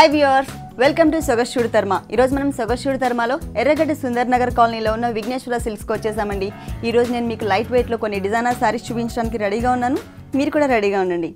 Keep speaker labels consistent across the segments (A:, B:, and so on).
A: Hi viewers welcome to సొగశుడు తర్మ ఈరోజు మనం సొగశుడు తర్మలో ఎర్రగడ్డ సుందర్ నగర్ కాలనీలో ఉన్న విఘ్నేశ్వర సిల్క్స్కి వచ్చేసామండి ఈరోజు నేను మీకు లైట్ వెయిట్లో కొన్ని డిజైనర్ శారీస్ చూపించడానికి రెడీగా ఉన్నాను మీరు కూడా రెడీగా ఉండండి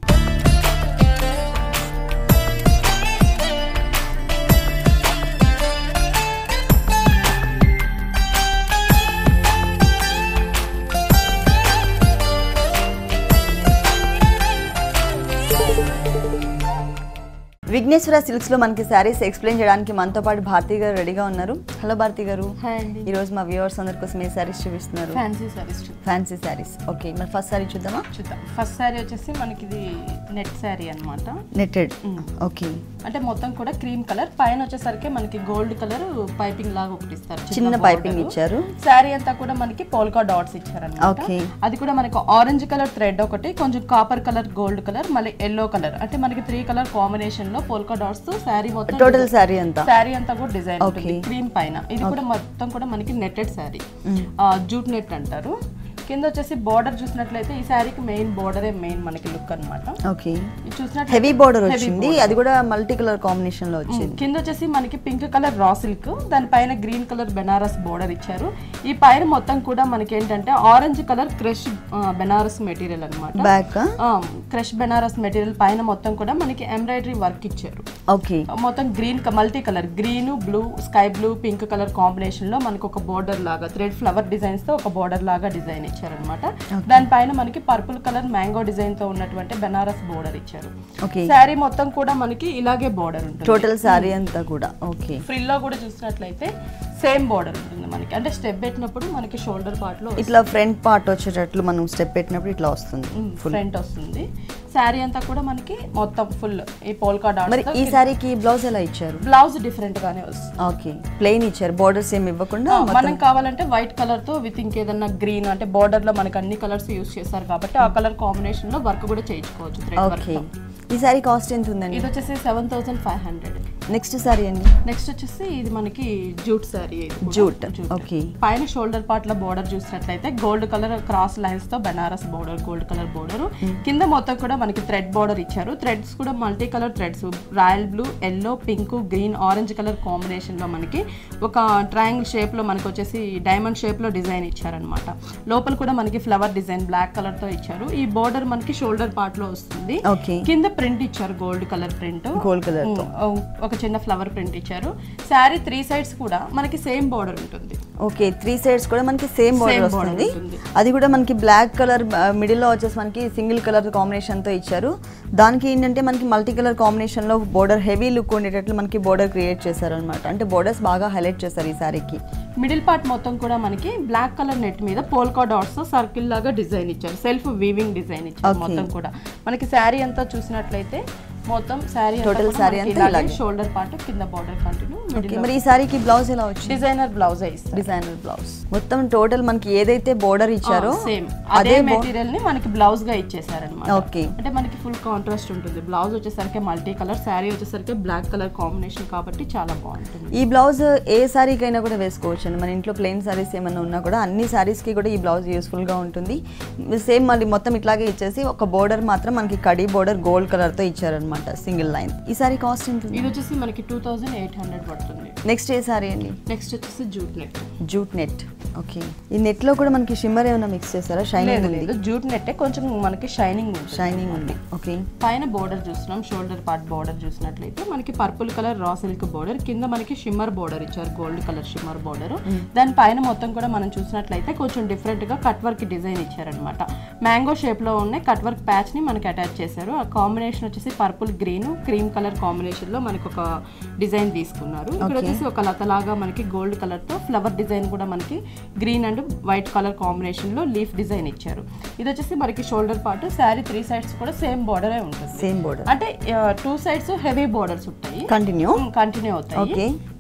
A: విఘ్నేశ్వర సిల్క్స్ లో మనకి శారీస్ ఎక్స్ప్లెయిన్ చేయడానికి మనతో పాటు భారతి గారు రెడీగా ఉన్నారు హలో భారతి గారు
B: హాయ్ అండి
A: ఈ రోజు మా వ్యూవర్స్ అందరి కోసం ఏ శారీస్ చూపిస్తున్నారు
B: ఫ్యాన్సీ సారీస్ చూద్దాం
A: ఫ్యాన్సీ శారీస్ ఓకే మరి ఫస్ట్ శారీ చూద్దామా
B: చూద్దాం ఫస్ట్ శారీ వచ్చేసి మనకి ఇది నెట్ శారీ అన్నమాట
A: నెట్టెడ్ ఓకే
B: అంటే మొత్తం కూడా క్రీమ్ కలర్ పైన వచ్చేసరికి మనకి గోల్డ్ కలర్ పైపింగ్ లాగా ఒకటి ఇస్తారు
A: చిన్న పైపింగ్ ఇచ్చారు
B: శారీ అంతా కూడా మనకి పోల్కా డాట్స్ ఇచ్చారన్నమాట
A: Okay.
B: అది కూడా మనకి ఆరెంజ్ కలర్ థ్రెడ్ ఒకటి కొంచెం కాపర్ కలర్ గోల్డ్ కలర్ మళ్ళీ ఎల్లో కలర్ అంటే మనకి త్రీ కలర్ కాంబినేషన్ లో పోల్కా డాట్స్ తో శారీ మొత్తం
A: టోటల్ శారీ అంతా
B: శారీ అంతా కూడా డిజైన్
A: Okay.
B: ఉంటుంది క్రీమ్ పైన ఇది కూడా మొత్తం కూడా మనకి నెట్టెడ్ శారీ జూట్ నెట్ అంటారు కింద వచ్చేసి బార్డర్ చూసినట్లయితే ఈ శారీకి మెయిన్ బార్డరే మెయిన్ మనకి లుక్ అన్నమాట
A: ఓకే
B: ఇది చూసినట్టు
A: హెవీ బోర్డర్ వచ్చింది అది కూడా మల్టీ కలర్ కాంబినేషన్ లో వచ్చింది
B: కింద వచ్చేసి మనకి పింక్ కలర్ రా సిల్క్ దానిపైన గ్రీన్ కలర్ బెనారస్ బోర్డర్ ఇచ్చారు ఈ పైన మొత్తం కూడా మనకి ఏంటంటే orange colour crush Banaras material అనమాట
A: బ్యాక్
B: క్రష్ బెనారస్ మెటీరియల్ పైన మొత్తం కూడా మనకి ఎంబ్రాయిడరీ వర్క్ ఇచ్చారు
A: ఓకే
B: మొత్తం green multi colour green blue sky blue pink colour combination లో మనకి ఒక బోర్డర్ లాగా థ్రెడ్ ఫ్లవర్ డిజైన్స్ తో ఒక బోర్డర్ లాగా డిజైన్ ఇచ్చారనమాట దానిపైన మనకి పర్పుల్ కలర్ మ్యాంగో డిజైన్ తో ఉన్నటువంటి బెనారస్ బోర్డర్ ఇచ్చారు
A: ఓకే
B: శారీ మొత్తం కూడా మనకి ఇలాగే బోర్డర్ ఉంటుంది
A: టోటల్ శారీ అంతా కూడా ఓకే
B: ఫ్రిల్లో కూడా చూసినట్లయితే సేమ్ బోర్డర్ ఉంటుంది మనకి అంటే స్టెప్ పెట్టినప్పుడు మనకి షోల్డర్ పార్ట్ లో
A: ఇట్లా ఫ్రంట్ పార్ట్ వచ్చేటట్లు మనం స్టెప్ పెట్టినప్పుడు ఇట్లా వస్తుంది
B: ఫ్రంట్ వస్తుంది శారీ అంతా కూడా మనకి మొత్తం ఫుల్ ఈ పోల్కా
A: మరి
B: డాట్స్
A: ఈ శారీకి బ్లౌజ్ ఎలా ఇచ్చారు
B: బ్లౌజ్ డిఫరెంట్ గానే వస్తుంది
A: ఓకే ప్లెయిన్ ఇచ్చారు బోర్డర్స్ ఏమి ఇవ్వకుండా
B: ఆ, మనం కావాలంటే వైట్ కలర్ తో విత్ ఇంకేదన్నా గ్రీన్ అంటే బార్డర్ లో మనకి అన్ని కలర్స్ యూస్ చేస్తారు కాబట్టి ఆ కలర్ కాంబినేషన్ లో వర్క్ కూడా చేయించుకోవచ్చు థ్రెడ్ వర్క్
A: ఓకే ఈ శారీ కాస్ట్ ఎంత ఉందండి
B: ఇది వచ్చేసి seven thousand five hundred
A: next sari అండి
B: నెక్స్ట్ వచ్చేసి ఇది మనకి జూట్ శారీ
A: జూట్ ఓకే
B: పైన షోల్డర్ పార్ట్ లో బోర్డర్ చూసినట్లయితే గోల్డ్ కలర్ క్రాస్ లైన్స్ తో Banaras border gold colour border కింద మొత్తం కూడా మనకి థ్రెడ్ బోర్డర్ ఇచ్చారు థ్రెడ్స్ కూడా multi colour threads royal blue yellow pink green orange colour combination లో మనకి ఒక ట్రయాంగిల్ షేప్ లో మనకి వచ్చేసి డైమండ్ షేప్ లో డిజైన్ ఇచ్చారనమాట లోపల కూడా మనకి ఫ్లవర్ డిజైన్ బ్లాక్ కలర్ తో ఇచ్చారు ఈ బోర్డర్ మనకి షోల్డర్ పార్ట్ లో వస్తుంది
A: ఓకే
B: కింద ప్రింట్ ఇచ్చారు gold colour print
A: gold colour
B: ఒక చిన్న ఫ్లవర్ ప్రింట్ ఇచ్చారు శారీ త్రీ సైడ్స్ కూడా మనకి సేమ్ బోర్డర్ ఉంటుంది
A: ఓకే త్రీ సైడ్స్ కూడా మనకి సేమ్ బోర్డర్
B: Same border
A: వస్తుంది
B: ఉంటుంది.
A: అది కూడా మనకి బ్లాక్ కలర్ మిడిల్ లో వచ్చేసి మనకి సింగిల్ కలర్ కాంబినేషన్ తో ఇచ్చారు దానికి ఏంటంటే మనకి మల్టీ కలర్ కాంబినేషన్ లో బోర్డర్ హెవీ లుక్ ఉండేటట్లు మనకి బోర్డర్ క్రియేట్ చేశారు అనమాట అంటే బోర్డర్స్ బాగా హైలైట్ చేశారు ఈ శారీకి
B: మిడిల్ పార్ట్ మొత్తం కూడా మనకి బ్లాక్ కలర్ నెట్ మీద పోల్కా డాట్స్ సర్కిల్ లాగా డిజైన్ ఇచ్చారు సెల్ఫ్ వీవింగ్ డిజైన్ ఇచ్చారు
A: Okay.
B: మొత్తం కూడా మనకి శారీ అంతా చూసినట్లయితే మొత్తం శారీ
A: Total saree అంతా ఇలాగే.
B: షోల్డర్ పార్ట్ కింద బార్డర్ కంటిన్యూ
A: ఓకే మరి ఈ శారీకి బ్లౌజ్ ఎలా వచ్చింది
B: డిజైనర్ బ్లౌజ్ ఇస్తారు
A: డిజైనర్ బ్లౌజ్ మొత్తం టోటల్ మనకి ఏదైతే బోర్డర్ ఇచ్చారో
B: సేమ్
A: అదే
B: అదే
A: bo-
B: మెటీరియల్ ని మనకి బ్లౌజ్ గా ఇచ్చేసారనమాట
A: ఓకే
B: అంటే మనకి ఫుల్ కాంట్రాస్ట్ ఉంటుంది బ్లౌజ్ వచ్చేసరికి మల్టీ కలర్ శారీ వచ్చేసరికి బ్లాక్ కలర్ కాంబినేషన్ కాబట్టి చాలా బాగుంటుంది
A: ఈ బ్లౌజ్ ఏ శారీకైనా కూడా వేసుకోవచ్చు అండి మన ఇంట్లో ప్లెయిన్ శారీస్ ఏమైనా ఉన్నా కూడా అన్ని శారీస్కి కూడా ఈ బ్లౌజ్ యూస్ఫుల్గా ఉంటుంది సేమ్ మళ్ళీ మొత్తం ఇట్లాగే ఇచ్చేసి ఒక బోర్డర్ మాత్రం మనకి కడీ బోర్డర్ గోల్డ్ కలర్తో ఇచ్చారనమాట సింగిల్ లైన్ ఈ సారీ కాస్ట్ ఎంత ఉంది
B: ఇది వచ్చేసి మనకి టూ థౌజండ్ ఎయిట్ హండ్రెడ్ పడుతుంది
A: నెక్స్ట్ ఏ సారీ అండి
B: నెక్స్ట్ వచ్చేసి jute net
A: jute net okay ఈ నెట్లో కూడా మనకి షిమ్మర్ ఏమైనా మిక్స్ చేస్తారా షైనింగ్
B: లేదు
A: ఉంది
B: లేదు జూట్ నెట్టే కొంచెం మనకి షైనింగ్ ఉంటుంది
A: షైనింగ్ ఉంది ఓకే
B: పైన బోర్డర్ చూస్తున్నాం షోల్డర్ పార్ట్ బోర్డర్ చూసినట్లయితే మనకి purple colour raw silk border కింద మనకి షిమ్మర్ బోర్డర్ ఇచ్చారు గోల్డ్ కలర్ షిమ్మర్ బోర్డర్ దాని పైన మొత్తం కూడా మనం చూసినట్లయితే కొంచెం డిఫరెంట్ గా కట్ వర్క్ డిజైన్ ఇచ్చారనమాట మ్యాంగో షేప్ లో ఉన్న కట్ వర్క్ ప్యాచ్ ని మనకి అటాచ్ చేశారు ఆ కాంబినేషన్ వచ్చేసి purple green cream colour combination లో మనకి ఒక డిజైన్ తీసుకున్నారు ఇక్కడ వచ్చేసి ఒక లతలాగా మనకి గోల్డ్ కలర్ తో ఫ్లవర్ డిజైన్ కూడా మనకి green and white colour combination లో లీఫ్ డిజైన్ ఇచ్చారు ఇది వచ్చేసి మనకి shoulder part sari three sides కూడా సేమ్ బోర్డరే ఉంటుంది
A: సేమ్ బోర్డర్
B: అంటే టూ సైడ్స్ హెవీ బోర్డర్స్ ఉంటాయి
A: కంటిన్యూ
B: కంటిన్యూ అవుతాయి
A: Okay.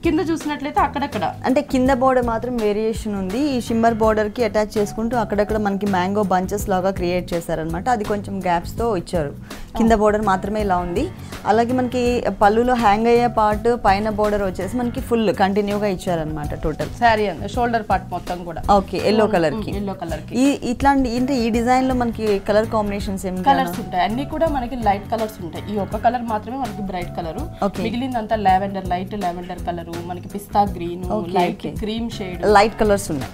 B: కింద చూసినట్లయితే అక్కడక్కడ
A: అంటే కింద బోర్డర్ మాత్రం వేరియేషన్ ఉంది ఈ షిమ్మర్ బోర్డర్ కి అటాచ్ చేసుకుంటూ అక్కడక్కడ మనకి మ్యాంగో బంచెస్ లాగా క్రియేట్ చేశారనమాట అది కొంచెం గ్యాప్స్ తో ఇచ్చారు కింద బోర్డర్ మాత్రమే ఇలా ఉంది అలాగే మనకి పళ్ళులో హ్యాంగ్ అయ్యే పార్ట్ పైన బోర్డర్ వచ్చేసి మనకి ఫుల్ కంటిన్యూగా ఇచ్చారనమాట టోటల్
B: శారీ షోల్డర్ పార్ట్ మొత్తం కూడా
A: ఓకే ఎల్లో కలర్ కి
B: ఎల్లో కలర్ కి
A: ఈ ఇట్లాంటి అంటే ఈ డిజైన్ లో మనకి కలర్ కాంబినేషన్స్ ఏం
B: కలర్స్ ఉంటాయి అన్ని కూడా మనకి లైట్ కలర్స్ ఉంటాయి ఈ ఒక్క కలర్ మాత్రమే మనకి బ్రైట్ కలర్
A: Okay.
B: మిగిలిందంతా లావెండర్ లైట్ లావెండర్ కలర్ మనకి పిస్తా green light cream shade
A: light colours ఉన్నాయి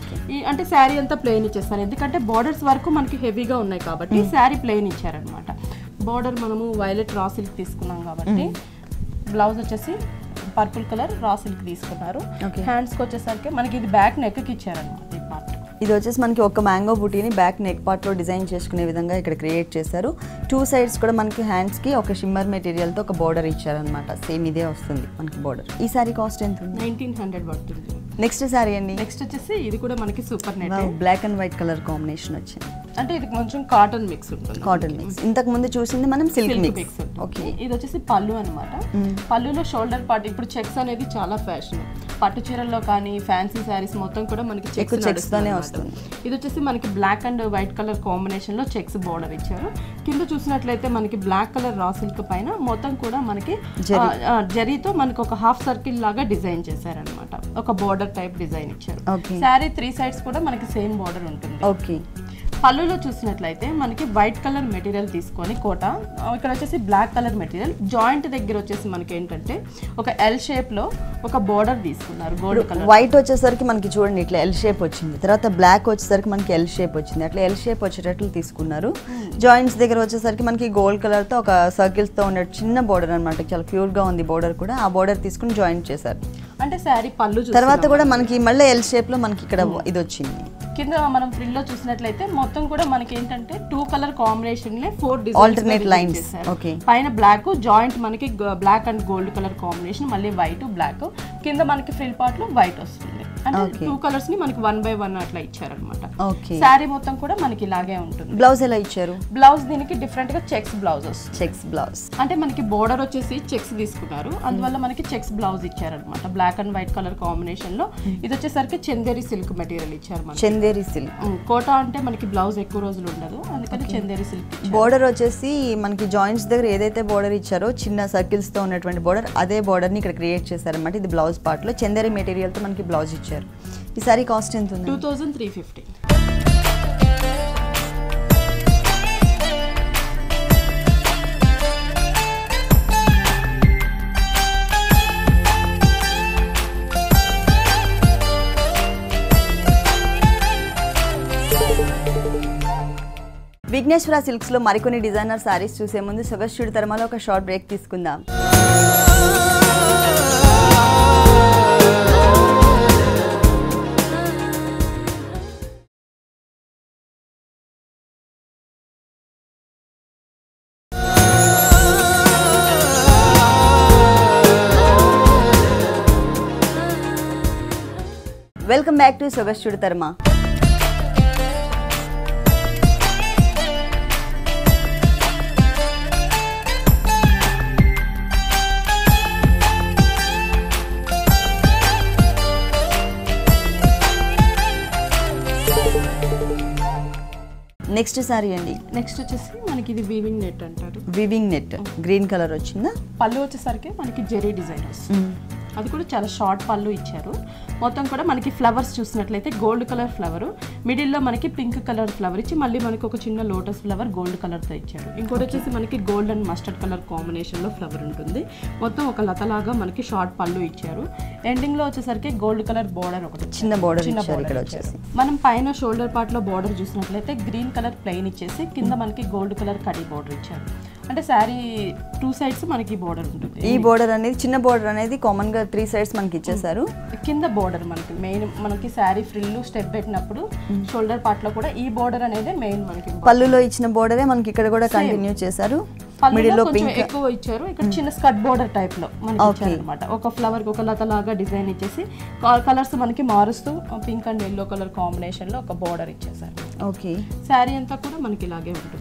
B: ఈ అంటే శారీ అంతా ప్లెయిన్ ఇచ్చేస్తాను ఎందుకంటే బార్డర్స్ వరకు మనకి హెవీగా ఉన్నాయి కాబట్టి శారీ ప్లెయిన్ ఇచ్చారనమాట బార్డర్ మనము వైలెట్ రా సిల్క్ తీసుకున్నాం కాబట్టి బ్లౌజ్ వచ్చేసి పర్పుల్ కలర్ రా సిల్క్ తీసుకున్నారు
A: Okay.
B: హ్యాండ్స్కి వచ్చేసరికి మనకి ఇది బ్యాక్ నెక్ కి ఇచ్చారనమాట ఈ పార్ట్
A: ఇది వచ్చేసి మనకి ఒక మ్యాంగో బుటీని బ్యాక్ నెక్ పార్ట్లో డిజైన్ చేసుకునే విధంగా ఇక్కడ క్రియేట్ చేశారు టూ సైడ్స్ కూడా మనకి హ్యాండ్స్కి ఒక షిమ్మర్ మెటీరియల్తో ఒక బోర్డర్ ఇచ్చారనమాట సేమ్ ఇదే వస్తుంది మనకి బోర్డర్ ఈ సారీ కాస్ట్ ఎంత ఉంది
B: నైన్టీన్ హండ్రెడ్ పడుతుంది
A: నెక్స్ట్ సారీ అండి
B: నెక్స్ట్ వచ్చేసి ఇది కూడా మనకి super net
A: black and white colour combination వచ్చింది
B: అంటే ఇది కొంచెం కాటన్ మిక్స్ ఉంటుంది
A: కాటన్ మిక్స్ ఇంతకు ముందు చూసింది మనం సిల్క్
B: సిల్క్
A: మిక్స్
B: మిక్స్ ఉంటుంది.
A: ఓకే
B: ఇది వచ్చేసి పళ్ళు అనమాట పళ్ళులో షోల్డర్ పార్ట్ ఇప్పుడు చెక్స్ అనేది చాలా ఫ్యాషన్ పట్టు చీరల్లో కానీ ఫ్యాన్సీ శారీస్ మొత్తం కూడా మనకి చెక్స్
A: ఎక్కువ checks తోనే వస్తుంది.
B: ఇది వచ్చేసి మనకి black and white colour combination లో చెక్స్ బోర్డర్ ఇచ్చారు కింద చూసినట్లయితే మనకి బ్లాక్ కలర్ రా సిల్క్ పైన మొత్తం కూడా మనకి
A: జరీ.
B: ఆ, ఆ, జరీతో మనకి ఒక హాఫ్ సర్కిల్ లాగా డిజైన్ చేశారనమాట ఒక బోర్డర్ టైప్ డిజైన్ ఇచ్చారు
A: ఓకే
B: శారీ త్రీ సైడ్స్ కూడా మనకి సేమ్ బోర్డర్ ఉంటుంది
A: ఓకే
B: పళ్ళులో చూసినట్లయితే మనకి వైట్ కలర్ మెటీరియల్ తీసుకొని కోట ఆ, ఇక్కడ వచ్చేసి బ్లాక్ కలర్ మెటీరియల్ జాయింట్ దగ్గర వచ్చేసి మనకి ఏంటంటే ఒక ఎల్ షేప్ లో ఒక బోర్డర్ తీసుకున్నారు గోల్డ్ కలర్
A: వైట్ వచ్చేసరికి మనకి చూడండి ఇట్లా ఎల్ షేప్ వచ్చింది తర్వాత బ్లాక్ వచ్చేసరికి మనకి ఎల్ షేప్ వచ్చింది అట్లా ఎల్ షేప్ వచ్చేటట్లు తీసుకున్నారు జాయింట్స్ దగ్గర వచ్చేసరికి మనకి గోల్డ్ కలర్ తో ఒక circles తో ఉండే చిన్న బోర్డర్ అనమాట చాలా క్యూట్ గా ఉంది బోర్డర్ కూడా ఆ బోర్డర్ తీసుకుని జాయింట్ చేశారు
B: అంటే శారీ పళ్ళు చూస్తున్నాం.
A: తర్వాత కూడా మనకి మళ్ళీ ఎల్ షేప్ లో మనకి ఇక్కడ ఇది వచ్చింది
B: కింద మనం ఫ్రిల్ లో చూసినట్లయితే మొత్తం కూడా మనకి ఏంటంటే టూ కలర్ కాంబినేషన్ లే ఫోర్
A: Alternate lines. Okay.
B: పైన బ్లాక్ జాయింట్ మనకి black and gold colour combination మళ్ళీ వైట్ బ్లాక్ కింద మనకి ఫ్రిల్ పార్ట్ లో వైట్ వస్తుంది అంటే
A: Okay.
B: టూ కలర్స్ ని మనకి వన్ బై వన్ అట్లా ఇచ్చారనమాట
A: ఓకే
B: శారీ మొత్తం కూడా మనకి ఇలాగే ఉంటుంది
A: బ్లౌజ్ ఎలా ఇచ్చారు
B: బ్లౌజ్ దీనికి డిఫరెంట్ గా చెక్స్ బ్లౌజ్ వస్తుంది
A: చెక్స్ బ్లౌజ్
B: అంటే మనకి బోర్డర్ వచ్చేసి చెక్స్ తీసుకున్నారు అందువల్ల మనకి చెక్స్ బ్లౌజ్ ఇచ్చారనమాట black and white colour combination లో ఇది వచ్చేసరికి చందేరి సిల్క్ మెటీరియల్ ఇచ్చారు మనకి
A: చందేరి సిల్క్
B: ఉమ్, కోటా అంటే మనకి బ్లౌజ్ ఎక్కువ రోజులు ఉండదు అందుకని చందేరి సిల్క్ ఇచ్చారు
A: బోర్డర్ వచ్చేసి మనకి జాయింట్స్ దగ్గర ఏదైతే బోర్డర్ ఇచ్చారో చిన్న circles తో ఉన్నటువంటి బోర్డర్ అదే border ని ఇక్కడ క్రియేట్ చేశారన్నమాట ఇది బ్లౌజ్ పార్ట్ లో చందేరి మెటీరియల్ తో మనకి బ్లౌజ్ ఇచ్చారు ఈ సారీ కాస్ట్ ఎంత ఉంది
B: two thousand three fifty
A: Vighneshwara silks లో మరికొన్ని డిజైనర్ సారీస్ చూసే ముందు సుగస్టుడి తరమాలో ఒక షార్ట్ బ్రేక్ తీసుకుందాం వెల్కమ్ బ్యాక్ టు సుగస్టుడి తర్మా నెక్స్ట్ సారీ అండి
B: నెక్స్ట్ వచ్చేసి మనకి ఇది వీవింగ్ నెట్ అంటారు
A: వివింగ్ నెట్ గ్రీన్ కలర్ వచ్చిందా
B: పళ్ళు వచ్చేసరికి మనకి జెరీ డిజైన్ వస్తుంది అది కూడా చాలా షార్ట్ పళ్ళు ఇచ్చారు మొత్తం కూడా మనకి ఫ్లవర్స్ చూసినట్లయితే గోల్డ్ కలర్ ఫ్లవర్ మిడిల్లో మనకి పింక్ కలర్ ఫ్లవర్ ఇచ్చి మళ్ళీ మనకి ఒక చిన్న లోటస్ ఫ్లవర్ గోల్డ్ కలర్తో ఇచ్చారు ఇంకోటి వచ్చేసి మనకి గోల్డ్ అండ్ మస్టర్డ్ కలర్ కాంబినేషన్లో ఫ్లవర్ ఉంటుంది మొత్తం ఒక లతలాగా మనకి షార్ట్ పళ్ళు ఇచ్చారు ఎండింగ్లో వచ్చేసరికి గోల్డ్ కలర్ బోర్డర్ ఒకటి
A: చిన్న బోర్డర్
B: చిన్న
A: ఇచ్చారు ఇక్కడ
B: border
A: వచ్చేసి
B: ఇచ్చారు. మనం పైన షోల్డర్ పార్ట్ లో బార్డర్ చూసినట్లయితే గ్రీన్ కలర్ ప్లెయిన్ ఇచ్చేసి కింద మనకి గోల్డ్ కలర్ కడి బార్డర్ ఇచ్చారు అంటే శారీ టూ సైడ్స్ మనకి బార్డర్ ఉంటుంది
A: ఈ బోర్డర్ అనేది చిన్న బోర్డర్ అనేది కామన్ గా త్రీ సైడ్స్ మనకి ఇచ్చేసారు
B: కింద బోర్డర్ మనకి మెయిన్ మనకి శారీ ఫ్రిల్ స్టెప్ పెట్టినప్పుడు షోల్డర్ పార్ట్ లో కూడా ఈ బోర్డర్ అనేది మెయిన్ మనకి
A: పళ్ళులో ఇచ్చిన బోర్డరే మనకి ఇక్కడ కూడా కంటిన్యూ చేశారు
B: పళ్ళులో
A: మిడిల్ లో
B: కొంచెం
A: పింక్
B: ఎక్కువ ఇచ్చారు ఇక్కడ చిన్న స్కర్ట్ బోర్డర్ టైప్ లో మనకి ఇచ్చారు అనమాట ఒక ఫ్లవర్ కి ఒక లత లాగా డిజైన్ ఇచ్చేసి కలర్స్ మనకి మారుస్తూ pink and yellow colour combination లో ఒక బోర్డర్ ఇచ్చేసారు
A: ఓకే
B: శారీ అంతా కూడా మనకి ఇలాగే ఉంటుంది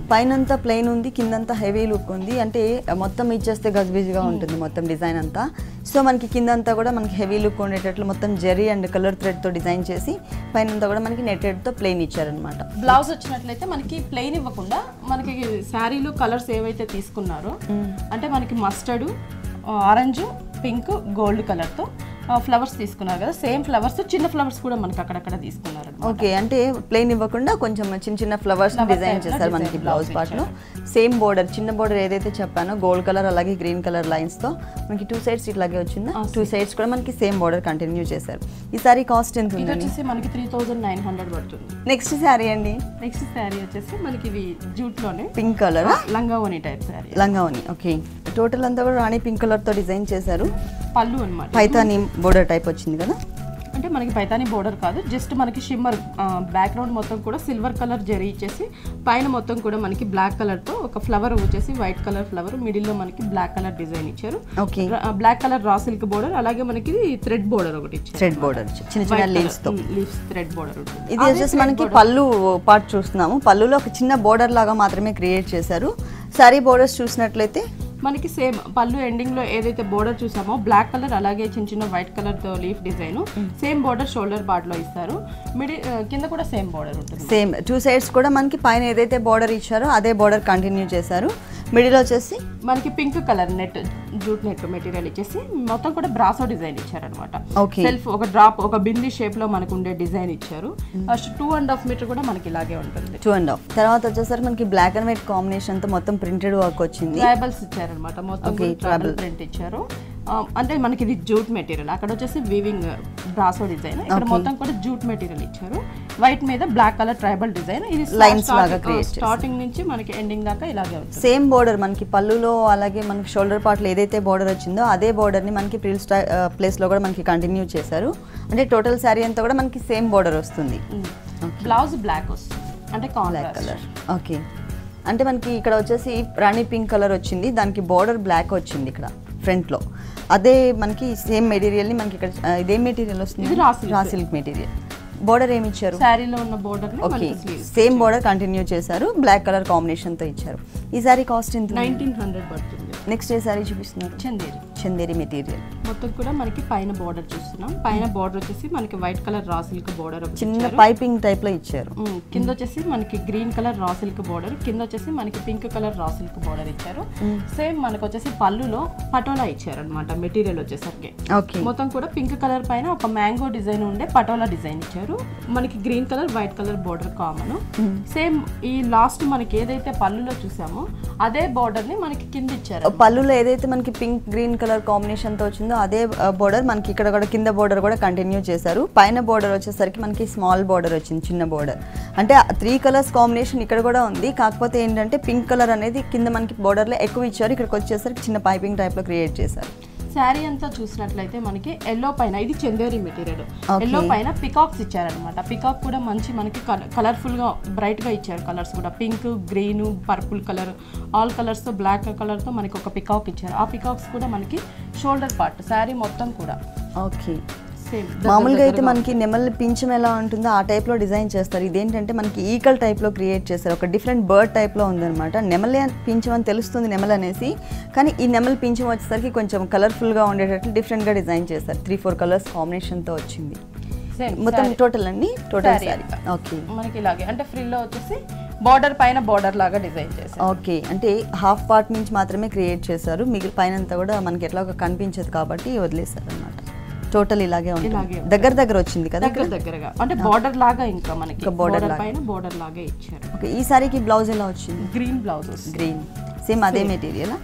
A: పైనంతా ప్లెయిన్ ఉంది కిందంతా హెవీ లుక్ ఉంది అంటే మొత్తం ఇచ్చేస్తే గజిబిజిగా ఉంటుంది మొత్తం డిజైన్ అంతా సో మనకి కిందంతా కూడా మనకి హెవీ లుక్ ఉండేటట్లు మొత్తం జెరీ అండ్ కలర్ థ్రెడ్తో డిజైన్ చేసి పైనంతా కూడా మనకి నెట్టెడ్తో ప్లెయిన్ ఇచ్చారనమాట
B: బ్లౌజ్ వచ్చినట్లయితే మనకి ప్లెయిన్ ఇవ్వకుండా మనకి శారీలో కలర్స్ ఏవైతే తీసుకున్నారో అంటే మనకి మస్టర్డ్ ఆరెంజ్ పింక్ గోల్డ్ కలర్తో ఫ్లవర్స్ తీసుకున్నారు కదా సేమ్ ఫ్లవర్స్ చిన్న ఫ్లవర్స్ కూడా మనకి అక్కడక్కడ తీసుకున్నారు
A: ఓకే అంటే ప్లెయిన్ ఇవ్వకుండా కొంచెం చిన్న చిన్న ఫ్లవర్స్
B: Flower
A: డిజైన్
B: type లో
A: చేస్తారు
B: design
A: మనకి
B: blouse
A: బ్లౌజ్ పార్ట్ లో సేమ్ బోర్డర్ చిన్న బోర్డర్ ఏదైతే చెప్పానో గోల్డ్ కలర్ అలాగే గ్రీన్ కలర్ లైన్స్ తో మనకి టూ సైడ్స్ ఇట్లాగే వచ్చిందా టూ సైడ్స్ కూడా మనకి సేమ్ బోర్డర్ కంటిన్యూ చేశారు ఈ సారీ కాస్ట్ ఎంత
B: ఇది
A: ఉందండి
B: వచ్చేసి మనకి త్రీ థౌజండ్ నైన్ హండ్రెడ్ పడుతుంది
A: నెక్స్ట్ శారీ అండి
B: నెక్స్ట్ శారీ వచ్చేసి మనకి ఇవి జూట్ లోనే
A: పింక్ కలర్
B: లంగా ఓని టైప్ శారీ
A: లంగావని ఓకే టోటల్ అంతా కూడా రాణి పింక్ కలర్ తో డిజైన్ చేశారు
B: పళ్ళు అన్నమాట
A: పైతాని బోర్డర్ టైప్ వచ్చింది కదా
B: అంటే మనకి పైతాని బోర్డర్ కాదు జస్ట్ మనకి షిమ్మర్ బ్యాక్గ్రౌండ్ మొత్తం కూడా సిల్వర్ కలర్ జరీ ఇచ్చేసి పైన మొత్తం కూడా మనకి బ్లాక్ కలర్ తో ఒక ఫ్లవర్ వచ్చేసి వైట్ కలర్ ఫ్లవర్ మిడిల్ లో మనకి బ్లాక్ కలర్ డిజైన్ ఇచ్చారు
A: okay
B: black colour raw silk border అలాగే మనకి థ్రెడ్ బోర్డర్ ఒకటి ఇచ్చారు
A: థ్రెడ్ బోర్డర్ చిన్న చిన్న లీవ్స్ తో
B: లీవ్స్ థ్రెడ్ బోర్డర్ ఉంటుంది
A: ఇది వచ్చేసి మనకి పళ్ళు పార్ట్ చూస్తున్నాము పళ్ళులో ఒక చిన్న బోర్డర్ లాగా మాత్రమే క్రియేట్ చేశారు సారీ బోర్డర్స్ చూసినట్లయితే
B: మనకి సేమ్ పళ్ళు ఎండింగ్ లో ఏదైతే బోర్డర్ చూసామో బ్లాక్ కలర్ అలాగే చిన్న చిన్న వైట్ కలర్ తో leaf design same border shoulder part లో ఇస్తారు మిడి కింద కూడా సేమ్ బోర్డర్ ఉంటుంది
A: సేమ్ టూ సైడ్స్ కూడా మనకి పైన ఏదైతే బార్డర్ ఇచ్చారో అదే బార్డర్ కంటిన్యూ చేశారు మిడిల్ వచ్చేసి
B: మనకి pink colour net jute net material ఇచ్చేసి మొత్తం కూడా బ్రాసో డిజైన్ ఇచ్చారనమాట
A: Okay.
B: సెల్ఫ్ ఒక డ్రాప్ ఒక బింది షేప్ లో మనకు ఉండే డిజైన్ ఇచ్చారు టూ అండ్ హాఫ్ మీటర్ కూడా మనకి ఇలాగే ఉంటుంది
A: టూ అండ్ హాఫ్ తర్వాత వచ్చేసరికి మనకి బ్లాక్ అండ్ వైట్ కాంబినేషన్ తో మొత్తం ప్రింటెడ్ వర్క్ వచ్చింది
B: ట్రైబల్స్ ఇచ్చారనమాట మొత్తం
A: Okay,
B: ట్రైబల్ ప్రింట్ ఇచ్చారు ఆ, అంటే మనకి ఇది జూట్ మెటీరియల్ అక్కడ వచ్చేసి వీవింగ్ బ్రాసో డిజైన్ ఇక్కడ మొత్తం కూడా జూట్ మెటీరియల్ ఇచ్చారు వైట్ మీద బ్లాక్ కలర్ ట్రైబల్ డిజైన్ ఇది
A: Lines లాగా create చేశారు.
B: స్టార్టింగ్ నుంచి మనకి ఎండింగ్ దాకా ఇలాగే ఉంటుంది
A: సేమ్ బోర్డర్ మనకి పళ్ళులో అలాగే మనకి షోల్డర్ పార్ట్లో ఏదైతే బోర్డర్ వచ్చిందో అదే border ని మనకి ప్రిల్ స్టై ప్లేస్లో కూడా మనకి కంటిన్యూ చేశారు అంటే టోటల్ శారీ అంతా కూడా మనకి సేమ్ బోర్డర్ వస్తుంది
B: బ్లౌజ్ బ్లాక్ వస్తుంది అంటే
A: బ్లాక్
B: కాంట్రాస్ట్
A: కలర్ ఓకే అంటే మనకి ఇక్కడ వచ్చేసి రాణి పింక్ కలర్ వచ్చింది దానికి బార్డర్ బ్లాక్ వచ్చింది ఇక్కడ ఫ్రంట్లో అదే మనకి సేమ్ మెటీరియల్ని మనకి ఇక్కడ ఆ, ఇదేం మెటీరియల్ వస్తుంది
B: ఇది రా silk.
A: రా సిల్క్ మెటీరియల్ బోర్డర్ ఏమి ఇచ్చారు
B: శారీలో ఉన్న బోర్డర్ ని
A: ఓకే
B: మనకి స్లీవ్స్
A: సేమ్ బోర్డర్ కంటిన్యూ చేశారు బ్లాక్ కలర్ కాంబినేషన్తో ఇచ్చారు ఈ సారీ కాస్ట్ ఎంత
B: నైన్టీన్ హండ్రెడ్ పడుతుంది
A: నెక్స్ట్ ఏ సారీ చూపిస్తున్నారు
B: చందేరి
A: చందేరి మెటీరియల్
B: మొత్తం కూడా మనకి పైన బోర్డర్ చూస్తున్నాం పైన బోర్డర్ వచ్చేసి మనకి white colour raw silk border
A: చిన్న పైపింగ్ టైప్లో ఇచ్చారు
B: కింద వచ్చేసి మనకి green colour raw silk border కింద వచ్చేసి మనకి pink colour raw silk border ఇచ్చారు సేమ్ మనకు వచ్చేసి పళ్ళులో పటోలా ఇచ్చారు అనమాట మెటీరియల్ వచ్చేసరికి
A: ఓకే
B: మొత్తం కూడా పింక్ కలర్ పైన ఒక మ్యాంగో డిజైన్ ఉండే పటోలా డిజైన్ ఇచ్చారు మనకి green colour white colour border common same ఈ లాస్ట్ మనకి ఏదైతే పళ్ళులో చూసామో అదే బోర్డర్ ని మనకి కింద ఇచ్చారు
A: పళ్ళులో ఏదైతే మనకి పింక్ గ్రీన్ కలర్ కాంబినేషన్తో వచ్చిందో అదే బోర్డర్ మనకి ఇక్కడ కూడా కింద బోర్డర్ కూడా కంటిన్యూ చేశారు పైన బోర్డర్ వచ్చేసరికి మనకి స్మాల్ బోర్డర్ వచ్చింది చిన్న బోర్డర్ అంటే త్రీ కలర్స్ కాంబినేషన్ ఇక్కడ కూడా ఉంది కాకపోతే ఏంటంటే పింక్ కలర్ అనేది కింద మనకి బోర్డర్లో ఎక్కువ ఇచ్చారు ఇక్కడికి వచ్చేసరికి చిన్న పైపింగ్ టైప్లో క్రియేట్ చేశారు
B: శారీ అంతా చూసినట్లయితే మనకి ఎల్లో పైన ఇది చందేరి మెటీరియల్
A: Okay.
B: ఎల్లో పైన పికాక్స్ ఇచ్చారనమాట పికాక్ కూడా మంచి మనకి కలర్ఫుల్ గా బ్రైట్ గా ఇచ్చారు కలర్స్ కూడా pink green purple colour all colours తో బ్లాక్ కలర్ తో మనకి ఒక పికాక్ ఇచ్చారు ఆ పికాక్స్ కూడా మనకి షోల్డర్ పార్ట్ శారీ మొత్తం కూడా
A: ఓకే
B: సేమ్
A: మామూలుగా అయితే మనకి నెమలి పింఛం ఎలా ఉంటుందో ఆ టైప్లో డిజైన్ చేస్తారు ఇదేంటంటే మనకి ఈకల్ టైప్లో క్రియేట్ చేస్తారు ఒక డిఫరెంట్ బర్డ్ టైప్లో ఉందన్నమాట నెమలి అని- పింఛం అని తెలుస్తుంది నెమలి అనేసి కానీ ఈ నెమలి పింఛం వచ్చేసరికి కొంచెం కలర్ఫుల్గా ఉండేటట్లు డిఫరెంట్గా డిజైన్ చేస్తారు త్రీ ఫోర్ కలర్స్ కాంబినేషన్తో వచ్చింది
B: సేమ్
A: మొత్తం టోటల్ అండి టోటల్
B: Saree
A: శారీ
B: అంతా.
A: ఓకే
B: మనకి ఇలాగే అంటే ఫ్రిల్లో వచ్చేసి బార్డర్ పైన బార్డర్ లాగా డిజైన్ చేశారు
A: ఓకే అంటే హాఫ్ పార్ట్ నుంచి మాత్రమే క్రియేట్ చేశారు మిగిలిన పైన అంతా కూడా మనకి ఎట్లా కనిపించదు కాబట్టి వదిలేశారు అనమాట టోటల్ ఇలాగే
B: ఇలాగే
A: ఉంటుంది
B: ఉంటుంది.
A: దగ్గర దగ్గర వచ్చింది కదా
B: దగ్గర దగ్గరగా అంటే బార్డర్ లాగా ఇంకా మనకి
A: ఇంకా border
B: బార్డర్
A: లాగా.
B: పైన బార్డర్ లాగా ఇచ్చారు
A: ఓకే ఈ సారీకి బ్లౌజ్ ఎలా వచ్చింది
B: గ్రీన్ బ్లౌజెస్
A: గ్రీన్ సేమ్ అదే మెటీరియల్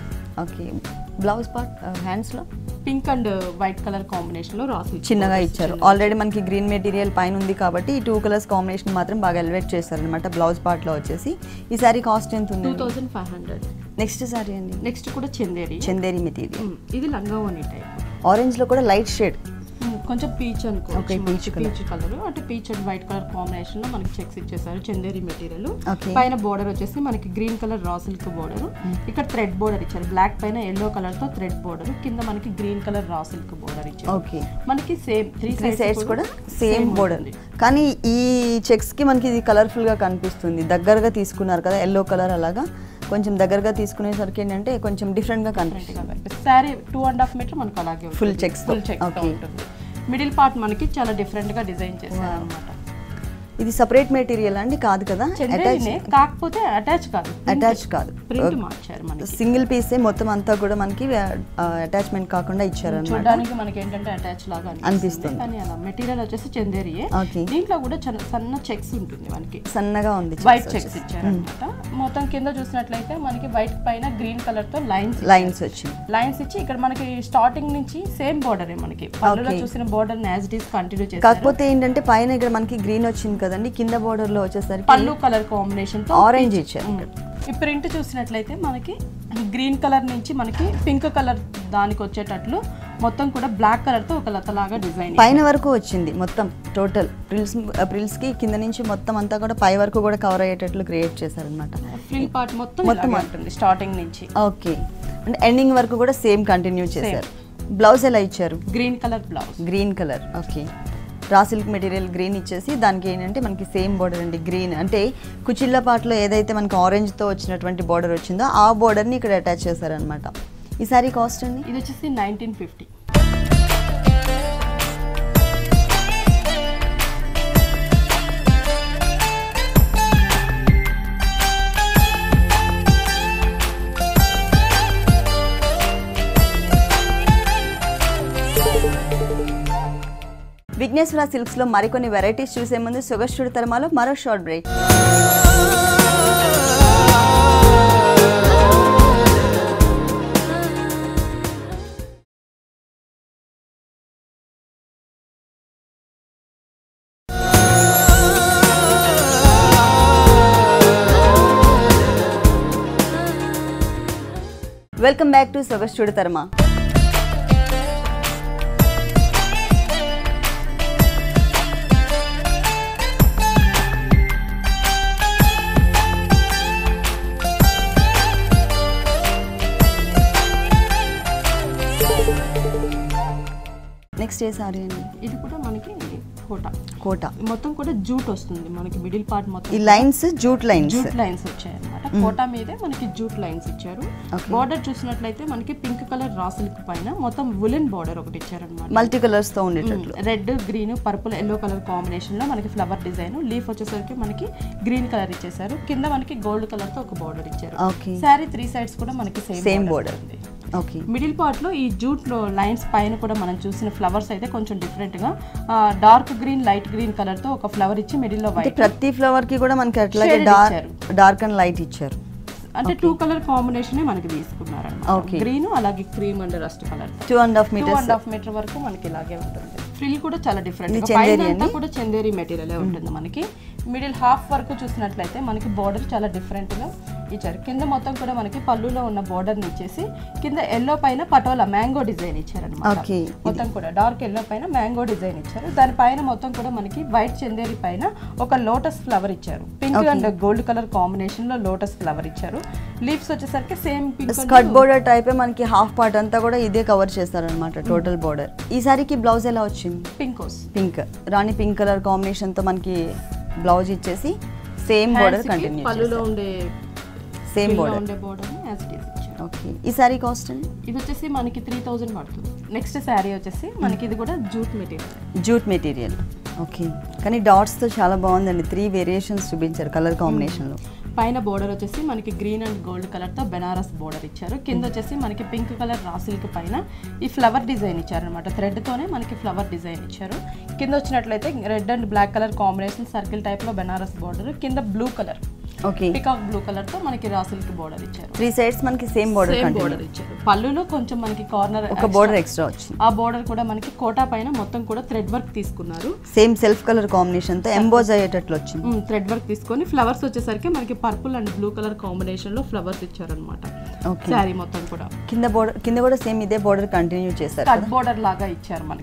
A: ఓకే బ్లౌజ్ పార్ట్ హ్యాండ్స్లో
B: pink and white colour combination లో రాసి
A: చిన్నగా ఇచ్చారు ఆల్రెడీ మనకి గ్రీన్ మెటీరియల్ పైన ఉంది కాబట్టి ఈ టూ కలర్స్ కాంబినేషన్ మాత్రం బాగా ఎలివేట్ చేస్తారు అనమాట బ్లౌజ్ పార్ట్లో వచ్చేసి ఈ సారీ కాస్ట్ ఎంత
B: టూ
A: ఉంది
B: thousand five hundred
A: next sari అండి
B: నెక్స్ట్ కూడా చందేరి
A: చందేరి మెటీరియల్
B: ఉమ్, ఇది లంగా ఓని టైప్
A: ఆరెంజ్లో కూడా లైట్ షేడ్
B: కొంచెం పీచ్
A: Okay,
B: అనుకోవచ్చు
A: peach colour.
B: పీచ్ కలర్ అంటే peach and white colour combination లో మనకి చెక్స్ ఇచ్చేసారు చందేరి మెటీరియల్
A: Okay.
B: పైన బోర్డర్ వచ్చేసి మనకి green colour raw silk border ఇక్కడ థ్రెడ్ బోర్డర్ ఇచ్చారు బ్లాక్ పైన ఎల్లో కలర్ తో థ్రెడ్ బోర్డర్ కింద మనకి green colour raw silk border ఇచ్చారు
A: ఓకే
B: మనకి సేమ్ త్రీ
A: త్రీ సైడ్స్ కూడా సేమ్ బోర్డర్ కానీ ఈ చెక్స్ కి మనకి ఇది కలర్ఫుల్ గా కనిపిస్తుంది దగ్గరగా తీసుకున్నారు కదా ఎల్లో కలర్ అలాగా కొంచెం దగ్గరగా తీసుకునేసరికి ఏంటంటే కొంచెం డిఫరెంట్ గా కనిపిస్తుంది
B: sari two and half metre మనకి అలాగే
A: Full checks తో.
B: Full checks
A: Okay.
B: ఉంటుంది మిడిల్ పార్ట్ మనకి చాలా డిఫరెంట్ గా డిజైన్ చేశారు అనమాట
A: ఇది సపరేట్ మెటీరియల్ అండి కాదు కదా
B: చందేరినే కాకపోతే అటాచ్ కాదు
A: అటాచ్ కాదు
B: ప్రింట్ మార్చారు మనకి
A: సింగిల్ పీసే మొత్తం అంతా కూడా మనకి అటాచ్మెంట్ కాకుండా ఇచ్చారన్నమాట
B: చూడడానికి మనకి ఏంటంటే అటాచ్ లాగా
A: అనిపిస్తుంది.
B: కానీ అలా మెటీరియల్ వచ్చేసి చందేరియే
A: ఓకే
B: దీంట్లో కూడా చిన్న సన్న చెక్స్ ఉంటుంది మనకి
A: సన్నగా ఉంది
B: వైట్ చెక్స్ ఇచ్చారనమాట మొత్తం కింద చూసినట్లయితే మనకి వైట్ పైన గ్రీన్ కలర్ తో లైన్స్
A: లైన్స్ వచ్చింది
B: లైన్స్ ఇచ్చి ఇక్కడ మనకి స్టార్టింగ్ నుంచి సేమ్ బోర్డర్ మనకి పళ్ళులో చూసిన border as it is continue చేస్తారు
A: కాకపోతే ఏంటంటే పైన ఇక్కడ మనకి గ్రీన్ వచ్చింది కదండి కింద బోర్డర్ లో వచ్చేసరికి
B: పళ్ళు కలర్ కాంబినేషన్ తో
A: ఆరెంజ్ ఇచ్చారు
B: ఉమ్. ఈ ప్రింట్ చూసినట్లయితే మనకి గ్రీన్ కలర్ నుంచి మనకి పింక్ కలర్ దానికి వచ్చేటట్లు మొత్తం కూడా బ్లాక్ కలర్ తో ఒక లతలాగా డిజైన్
A: పైన వరకు వచ్చింది మొత్తం టోటల్ ప్రిల్స్ ప్రిల్స్ కి కింద నుంచి మొత్తం అంతా కూడా పై వరకు కూడా కవర్ అయ్యేటట్లు క్రియేట్ చేశారనమాట
B: ఫ్రిల్ పార్ట్ మొత్తం మొత్తం ఉంటుంది స్టార్టింగ్ నుంచి
A: ఓకే అంటే ఎండింగ్ వరకు కూడా సేమ్ కంటిన్యూ చేశారు బ్లౌజ్ ఎలా ఇచ్చారు
B: green colour blouse
A: green colour okay raw silk material green ఇచ్చేసి దానికి ఏంటంటే మనకి సేమ్ బార్డర్ అండి గ్రీన్ అంటే కుచిళ్ళ పాటలో ఏదైతే మనకి ఆరెంజ్తో వచ్చినటువంటి బార్డర్ వచ్చిందో ఆ బార్డర్ని ఇక్కడ అటాచ్ చేశారనమాట ఈ సారీ కాస్ట్ అండి
B: ఇది వచ్చేసి నైన్టీన్ ఫిఫ్టీ
A: విఘ్నేశ్వర సిల్క్స్లో మరికొన్ని వెరైటీస్ చూసే ముందు సుగస్టుడి తరమాలో మరో short break welcome back to సొగస్టుడి తరమా నెక్స్ట్ ఏ సారీ అండి
B: ఇది కూడా మనకి కోట
A: కోట
B: మొత్తం కూడా జూట్ వస్తుంది మనకి మిడిల్ పార్ట్
A: ఈ
B: మొత్తం
A: lines jute lines
B: jute lines వచ్చాయి అనమాట కోటా మీదే మనకి జూట్ లైన్స్ ఇచ్చారు
A: Okay.
B: బార్డర్ చూసినట్లయితే మనకి పింక్ కలర్ రా సిల్క్ పైన మొత్తం వులెన్ బార్డర్ ఒకటి ఇచ్చారనమాట
A: మల్టీ కలర్స్ తో ఉండేటట్లు
B: red green purple yellow colour combination లో మనకి ఫ్లవర్ డిజైన్ లీఫ్ వచ్చేసరికి మనకి గ్రీన్ కలర్ ఇచ్చేసారు కింద మనకి గోల్డ్ కలర్ తో ఒక బార్డర్ ఇచ్చారు
A: ఓకే
B: శారీ త్రీ సైడ్స్ కూడా మనకి same
A: same border okay
B: middle part లో ఈ జూట్ లో లైన్స్ పైన కూడా మనం చూసిన ఫ్లవర్స్ అయితే కొంచెం డిఫరెంట్ గా dark green light green colour తో ఒక ఫ్లవర్ ఇచ్చి మిడిల్ లో
A: అంటే
B: వైట్
A: ప్రతి ఫ్లవర్ కి కూడా మనకి అట్లాగే
B: Shaded
A: డార్క్
B: ఇచ్చారు.
A: డార్క్ అండ్ లైట్ ఇచ్చారు
B: అంటే టూ కలర్ కాంబినేషన్ మనకి తీసుకున్నారు
A: Okay.
B: గ్రీన్ అలాగే cream and rust colour
A: two and half
B: two
A: metres
B: and half metre వరకు మనకి ఇలాగే ఉంటుంది ఫ్రిల్ కూడా చాలా డిఫరెంట్
A: ఇది
B: పైన
A: చందేరి
B: అంతా కూడా చందేరి మెటీరియల్ ఉంటుంది మనకి మిడిల్ హాఫ్ వరకు చూసినట్లయితే మనకి బార్డర్ చాలా డిఫరెంట్ గా ఇచ్చారు కింద మొత్తం కూడా మనకి పళ్ళులో ఉన్న బార్డర్ ని ఇచ్చేసి కింద ఎల్లో పైన పటోలా మ్యాంగో డిజైన్ ఇచ్చారనమాట
A: Okay.
B: మొత్తం కూడా డార్క్ ఎల్లో పైన మ్యాంగో డిజైన్ ఇచ్చారు దాని పైన మొత్తం కూడా మనకి వైట్ చందేరి పైన ఒక లోటస్ ఫ్లవర్ ఇచ్చారు pink and gold colour combination లో లోటస్ ఫ్లవర్ ఇచ్చారు లీవ్స్ వచ్చేసరికి same pink
A: skirt border type మనకి హాఫ్ పార్ట్ అంతా కూడా ఇదే కవర్ చేస్తారనమాట టోటల్ బోర్డర్ ఈ సారీకి బ్లౌజ్ ఎలా వచ్చింది
B: పింకోస్
A: pink rani pink colour combination తో మనకి బ్లౌజ్ ఇచ్చేసి సేమ్ బోర్డర్ కంటిన్యూ
B: పళ్ళులో ఉండే
A: సేమ్
B: లో
A: బోర్డర్
B: ఉండే బోర్డర్ యాజ్ ఇట్ ఈస్ ఇచ్చారు
A: ఓకే ఈ సారీ కాస్ట్ అండి
B: ఇది వచ్చేసి మనకి త్రీ థౌజండ్ పడుతుంది నెక్స్ట్ శారీ వచ్చేసి మనకి ఇది కూడా jute material
A: jute material okay కానీ డాట్స్ తో చాలా బాగుందండి త్రీ వేరియేషన్స్ చూపించారు కలర్ కాంబినేషన్ లో
B: పైన బోర్డర్ వచ్చేసి మనకి గ్రీన్ అండ్ గోల్డ్ కలర్ తో బెనారస్ బోర్డర్ ఇచ్చారు కింద వచ్చేసి మనకి పింక్ కలర్ రా సిల్క్ పైన ఈ ఫ్లవర్ డిజైన్ ఇచ్చారు అనమాట థ్రెడ్ తోనే మనకి ఫ్లవర్ డిజైన్ ఇచ్చారు కింద వచ్చినట్లయితే red and black colour combination circle type లో బెనారస్ బోర్డర్ కింద blue colour
A: okay
B: peacock blue colour తో మనకి రా సిల్క్ బోర్డర్ ఇచ్చారు
A: త్రీ సైడ్స్ మనకి same border
B: same
A: continue
B: border ఇచ్చారు పళ్ళులో కొంచెం మనకి కార్నర్
A: ఒక బోర్డర్ ఎక్స్ట్రా వచ్చింది
B: ఆ బోర్డర్ కూడా మనకి కోటా పైన మొత్తం కూడా థ్రెడ్ వర్క్ తీసుకున్నారు
A: సేమ్ సెల్ఫ్ కలర్ కాంబినేషన్ తో ఎంబోజ్ అయ్యేటట్లు వచ్చింది
B: థ్రెడ్ వర్క్ తీసుకొని ఫ్లవర్స్ వచ్చేసరికి మనకి purple and blue colour combination లో ఫ్లవర్స్ ఇచ్చారనమాట
A: ఓకే
B: శారీ మొత్తం కూడా
A: కింద బోర్డర్ కింద కూడా సేమ్ ఇదే బోర్డర్ కంటిన్యూ చేశారు
B: కట్ బోర్డర్ లాగా ఇచ్చారు మనకి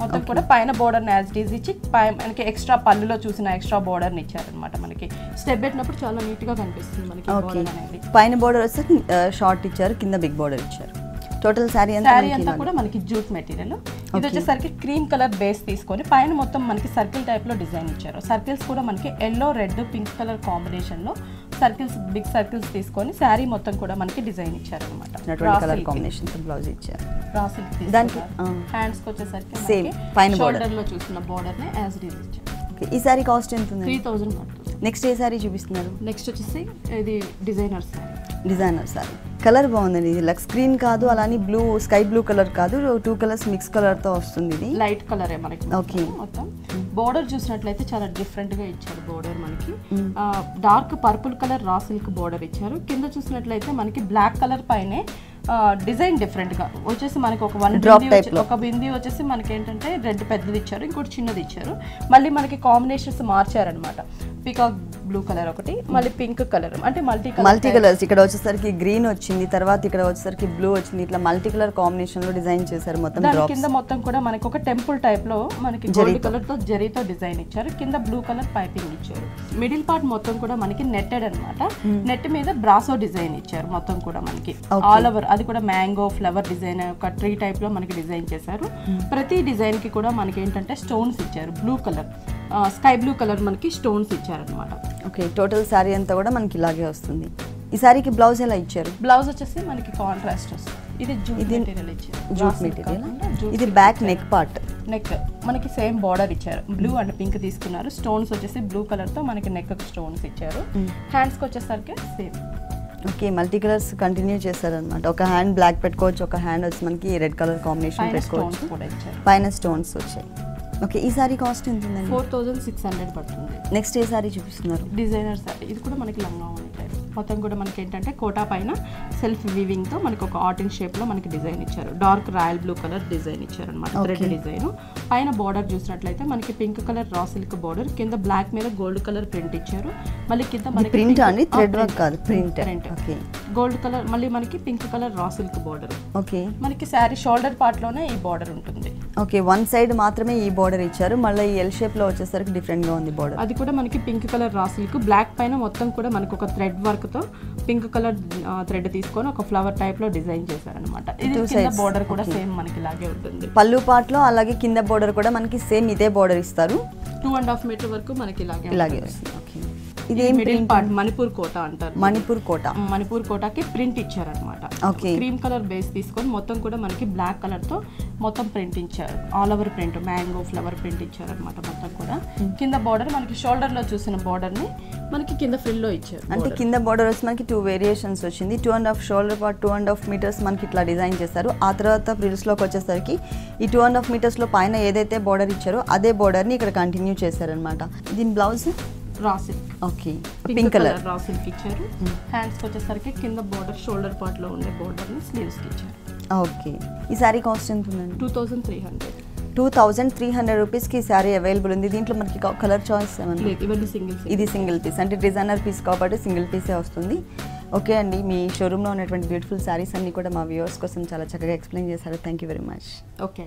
B: మొత్తం కూడా పైన బోర్డర్ యాజ్ డీజ్ ఇచ్చి పై మనకి ఎక్స్ట్రా పళ్ళులో చూసిన ఎక్స్ట్రా బోర్డర్ ని ఇచ్చారనమాట మనకి స్టెప్ పెట్టినప్పుడు చాలా నీట్ గా కనిపిస్తుంది మనకి
A: ఓకే
B: బోర్డర్ అనేది
A: పైన బోర్డర్ వస్తే షార్ట్ ఇచ్చారు కింద బిగ్ బోర్డర్ ఇచ్చారు టోటల్ శారీ అంతా
B: శారీ
A: మనకి
B: అంతా
A: ఇలా-
B: కూడా మనకి జూట్ మెటీరియల్ ఇది వచ్చేసరికి క్రీమ్ కలర్ బేస్ తీసుకొని పైన మొత్తం మనకి సర్కిల్ టైప్ లో డిజైన్ ఇచ్చారు సర్కిల్స్ కూడా మనకి yellow red pink colour combination లో సర్కిల్స్ బిగ్ సర్కిల్స్ తీసుకొని శారీ మొత్తం కూడా మనకి డిజైన్ ఇచ్చారు
A: అటువంటి కలర్ కాంబినేషన్ బ్లౌజ్ ఇచ్చారు దానికి,
B: దానికి
A: ఆ.
B: హ్యాండ్స్ కి వచ్చేసరికి
A: Same, పైన border.
B: షోల్డర్ లో చూసిన బోర్డర్ ని యాజ్ డీజ్ ఇచ్చారు
A: ఓకే ఈ శారీ కాస్ట్ ఎంత ఉంది
B: త్రీ థౌజండ్ పడుతుంది
A: నెక్స్ట్ ఏ శారీ చూపిస్తున్నారు
B: నెక్స్ట్ వచ్చేసి ఇది designer sari
A: designer sari colour బాగుందండి ఇది లక్స్ గ్రీన్ కాదు అలానే బ్లూ స్కై బ్లూ కలర్ కాదు టూ కలర్స్ మిక్స్ కలర్ తో వస్తుంది ఇది
B: లైట్ కలర్ మనకి
A: Okay.
B: మొత్తం బోర్డర్ చూసినట్లయితే చాలా డిఫరెంట్ గా ఇచ్చారు బోర్డర్ మనకి dark purple colour raw silk border ఇచ్చారు కింద చూసినట్లయితే మనకి బ్లాక్ కలర్ పైనే డిజైన్ డిఫరెంట్ గా వచ్చేసి మనకి ఒక వన్
A: Drop
B: బింది
A: type
B: వచ్చి- ఒక బింది వచ్చేసి మనకి ఏంటంటే రెడ్ పెద్దది ఇచ్చారు ఇంకోటి చిన్నది ఇచ్చారు మళ్ళీ మనకి కాంబినేషన్స్ మార్చారనమాట పికాక్ బ్లూ కలర్ ఒకటి మళ్ళీ పింక్ కలర్ అంటే మల్టీ కలర్
A: మల్టీ కలర్స్ ఇక్కడ వచ్చేసరికి గ్రీన్ వచ్చింది తర్వాత ఇక్కడ వచ్చేసరికి బ్లూ వచ్చింది ఇట్లా మల్టీ కలర్ కాంబినేషన్ లో డిజైన్ చేశారు మొత్తం
B: దాని
A: డ్రాప్స్
B: కింద మొత్తం కూడా మనకి ఒక టెంపుల్ టైప్ లో మనకి గోల్డ్ కలర్ తో జరీతో డిజైన్ ఇచ్చారు కింద బ్లూ కలర్ పైపింగ్ ఇచ్చారు మిడిల్ పార్ట్ మొత్తం కూడా మనకి నెట్టెడ్ అన్నమాట నెట్ మీద బ్రాసో డిజైన్ ఇచ్చారు మొత్తం కూడా మనకి ఆల్ ఓవర్ అది కూడా మ్యాంగో ఫ్లవర్ డిజైన్ ఒక ట్రీ టైప్ లో మనకి డిజైన్ చేశారు ప్రతి డిజైన్ కి కూడా మనకి ఏంటంటే స్టోన్స్ ఇచ్చారు blue colour sky blue colour మనకి స్టోన్స్ ఇచ్చారు అనమాట
A: ఓకే టోటల్ శారీ అంతా కూడా మనకి ఇలాగే వస్తుంది ఈ శారీకి బ్లౌజ్ ఎలా ఇచ్చారు
B: బ్లౌజ్ వచ్చేసి మనకి కాంట్రాస్ట్ వస్తుంది ఇది జూట్ మెటీరియల్ ఇచ్చారు
A: జూట్ మెటీరియల్ ఇది బ్యాక్ నెక్ పార్ట్
B: నెక్ మనకి సేమ్ బార్డర్ ఇచ్చారు బ్లూ అండ్ పింక్ తీసుకున్నారు స్టోన్స్ వచ్చేసి బ్లూ కలర్ తో మనకి నెక్ స్టోన్స్ ఇచ్చారు హ్యాండ్స్ కి వచ్చేసరికి same
A: okay multi colours continue చేశారనమాట ఒక హ్యాండ్ బ్లాక్ పెట్టుకోవచ్చు ఒక హ్యాండ్ వచ్చి మనకి రెడ్ కలర్ కాంబినేషన్
B: పైన
A: పెట్టుకోవచ్చు
B: స్టోన్స్ కూడా ఇచ్చారు
A: పైన స్టోన్స్ వచ్చాయి ఓకే ఈ సారీ కాస్ట్ ఎంత ఉందండి
B: ఫోర్ థౌజండ్ సిక్స్ హండ్రెడ్ పడుతుంది
A: నెక్స్ట్ ఏ సారీ చూపిస్తున్నారు
B: డిజైనర్ సారీ ఇది కూడా మనకి లంగా ఉంటాయి మొత్తం కూడా మనకి ఏంటంటే కోటా పైన సెల్ఫ్ వీవింగ్ తో మనకి ఒక ఆర్టిన్ షేప్ లో మనకి డిజైన్ ఇచ్చారు dark royal blue colour design ఇచ్చారు అనమాట థ్రెడ్ డిజైన్ పైన బార్డర్ చూసినట్లయితే మనకి pink colour raw silk border కింద బ్లాక్ మీద గోల్డ్ కలర్ ప్రింట్ ఇచ్చారు మళ్ళీ కింద మనకి
A: ప్రింట్
B: pink-
A: అండి
B: ఆ,
A: థ్రెడ్
B: print.
A: వర్క్ కాదు print
B: Print.
A: Okay
B: gold colour మళ్ళీ మనకి pink colour raw silk border
A: okay
B: మనకి శారీ షోల్డర్ పార్ట్ లోనే ఈ బార్డర్ ఉంటుంది
A: ఓకే వన్ సైడ్ మాత్రమే ఈ బార్డర్ ఇచ్చారు మళ్ళీ ఈ ఎల్ షేప్ లో వచ్చేసరికి డిఫరెంట్ గా ఉంది బార్డర్
B: అది కూడా మనకి pink colour raw silk black పైన మొత్తం కూడా మనకి ఒక థ్రెడ్ వర్క్ తో పింక్ కలర్ థ్రెడ్ తీసుకొని ఒక ఫ్లవర్ టైప్ లో డిజైన్ చేశారనమాట ఇది
A: Two
B: కింద
A: sides.
B: బార్డర్ కూడా సేమ్ మనకి ఇలాగే ఉంటుంది
A: పళ్ళు పార్ట్ లో అలాగే కింద బార్డర్ కూడా మనకి సేమ్ ఇదే బార్డర్ ఇస్తారు
B: టూ అండ్ హాఫ్ మీటర్ వరకు మనకి ఇలాగే
A: ఇలాగే
B: ఉంటుంది.
A: వస్తుంది ఓకే
B: ఇది
A: ఇదేం
B: middle
A: print
B: part Manipur Kota అంటారు
A: మణిపూర్ కోట
B: మణిపూర్ కోటాకి ప్రింట్ ఇచ్చారనమాట
A: ఓకే
B: క్రీమ్ కలర్ బేస్ తీసుకొని మొత్తం కూడా మనకి బ్లాక్ కలర్ తో మొత్తం ప్రింట్ ఇచ్చారు all over print mango flower print ఇచ్చారు అనమాట మొత్తం కూడా కింద బార్డర్ మనకి షోల్డర్ లో చూసిన బార్డర్ ని మనకి కింద ఫ్రిల్ లో ఇచ్చారు
A: అంటే కింద బార్డర్ వచ్చి మనకి టూ వేరియేషన్స్ వచ్చింది two and half shoulder part two and half metres మనకి ఇట్లా డిజైన్ చేశారు ఆ తర్వాత ప్రిల్స్లోకి వచ్చేసరికి ఈ టూ అండ్ హాఫ్ మీటర్స్లో పైన ఏదైతే బార్డర్ ఇచ్చారో అదే బార్డర్ని ఇక్కడ కంటిన్యూ చేశారనమాట దీని blouse
B: raw silk
A: okay
B: pink
A: pink
B: colour
A: colour
B: raw silk ఇచ్చారు హ్యాండ్స్ వచ్చేసరికి కింద బార్డర్ షోల్డర్ పార్ట్ లో ఉండే బార్డర్ ని స్లీవ్స్ కి ఇచ్చారు
A: ఓకే ఈ శారీ కాస్ట్ ఎంత ఉందండి
B: two thousand three hundred
A: two thousand three hundred రూపీస్కి ఈ శారీ అవైలబుల్ ఉంది దీంట్లో మనకి కలర్ చాయిస్ ఏమన్నా
B: లేదు ఇవన్నీ సింగిల్
A: ఇది సింగిల్ పీస్ అంటే డిజైనర్ పీస్ కాబట్టి సింగిల్ పీసే వస్తుంది ఓకే అండి మీ షోరూంలో ఉన్నటువంటి బ్యూటిఫుల్ శారీస్ అన్ని కూడా మా వ్యూవర్స్ కోసం చాలా చక్కగా ఎక్స్ప్లెయిన్ చేశారు thank you very much
B: okay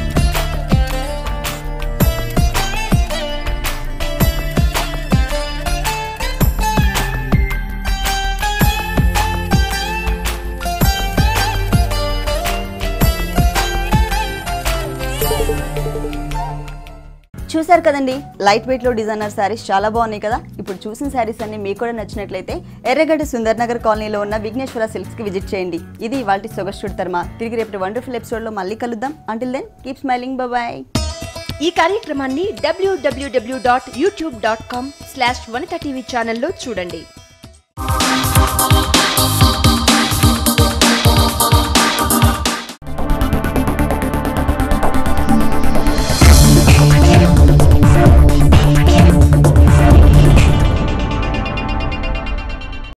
A: చూసారు కదండి లైట్ వెయిట్ లో డిజైనర్ శారీస్ చాలా బాగున్నాయి కదా ఇప్పుడు చూసిన శారీస్ అన్ని మీకు కూడా నచ్చినట్లయితే ఎర్రగడ్డ సుందర్ నగర్ కాలనీలో ఉన్న విఘ్నేశ్వర సిల్క్స్ కి విజిట్ చేయండి ఇది వాటి సొగస్టుడ్ తర్మ తిరిగి రేపు వండర్ఫుల్ ఎపిసోడ్ లో మళ్ళీ కలుద్దాం until then keep smiling bye
C: ఈ కార్యక్రమాన్ని W W W dot YouTube dot com slash Vanitha TV ఛానల్లో చూడండి